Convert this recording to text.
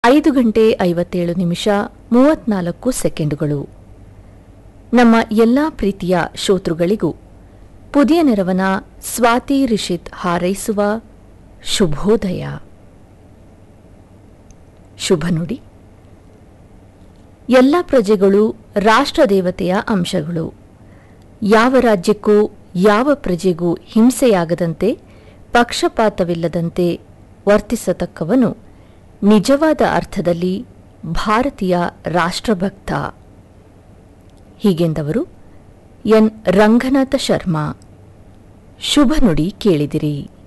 ಐದು ಗಂಟೆ ಐವತ್ತೇಳು ನಿಮಿಷ ಮೂವತ್ನಾಲ್ಕು ಸೆಕೆಂಡುಗಳು ನಮ್ಮ ಎಲ್ಲಾ ಪ್ರೀತಿಯ ಶ್ರೋತೃಗಳಿಗೂ ಪುದಿಯ ನೆರವನ ಸ್ವಾತಿ ರಿಷಿತ್ ಹಾರೈಸುವ ಶುಭೋದಯ ಶುಭ ನುಡಿ ಎಲ್ಲ ಪ್ರಜೆಗಳು ರಾಷ್ಟ್ರದೇವತೆಯ ಅಂಶಗಳು ಯಾವ ರಾಜ್ಯಕ್ಕೂ ಯಾವ ಪ್ರಜೆಗೂ ಹಿಂಸೆಯಾಗದಂತೆ ಪಕ್ಷಪಾತವಿಲ್ಲದಂತೆ ವರ್ತಿಸತಕ್ಕವನು ನಿಜವಾದ ಅರ್ಥದಲ್ಲಿ ಭಾರತೀಯ ರಾಷ್ಟ್ರಭಕ್ತ ಹೀಗೆಂದವರು ಎನ್ ರಂಗನಾಥ ಶರ್ಮಾ ಶುಭ ನುಡಿ ಕೇಳಿದಿರಿ